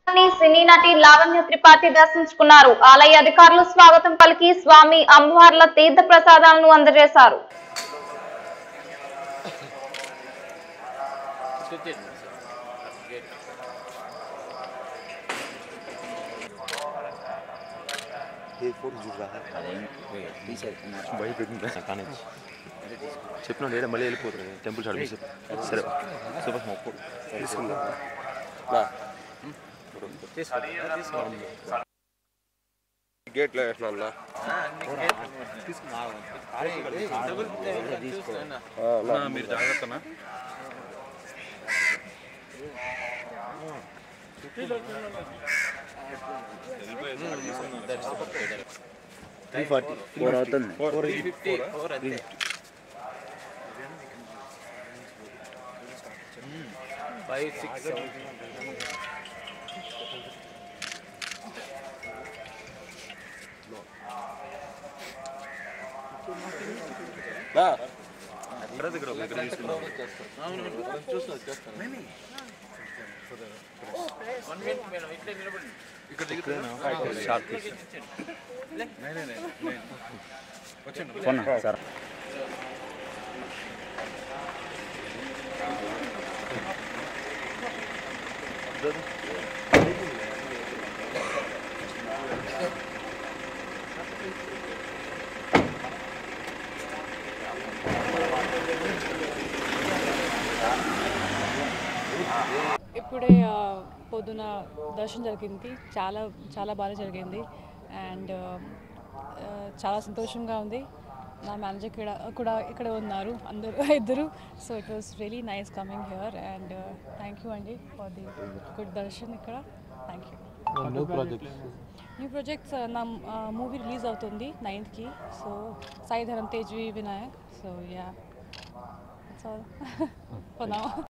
ని సినీ నటి లావణ్య త్రిపాఠి దర్శించుకున్నారు ఆలయ అధికారులు స్వాగతం పలికి స్వామి అమ్మవార్ల తీర్థ ప్రసాదాలను అందజేశారు ये फोटो जुड़ रहा है భయపెట్టిందా కానీ చెప్పినా లేదా మళ్ళీ వెళ్ళిపోతుంది టెంపుల్ చాడు సరే సూపర్ స్మాక్ ఫోటో తీసుకుందా గేట్లో వేసినా మీరు జాగ్రత్తనా త్రీ ఫార్టీ ఫోర్ అవుతుంది దగ్గర దగ్గర దగ్గర తీసుకున్నాం షార్ట్ తీసి ఫోన్ సార్ ఇప్పుడే ఆ, పొద్దున దర్శనం జరిగింది చాలా చాలా బాగా జరిగింది అండ్ చాలా సంతోషంగా ఉంది నా మేనేజర్ కూడా కూడా ఇక్కడ ఉన్నారు అందరూ ఇద్దరు so it was really nice coming here and thank you అండి ఫర్ ది గుడ్ దర్శన్ ఇక్కడ థ్యాంక్ యూ న్యూ ప్రాజెక్ట్స్ నా మూవీ రిలీజ్ అవుతుంది నైన్త్కి so Sai Dharam Tej V Vinayak so yeah it's all for now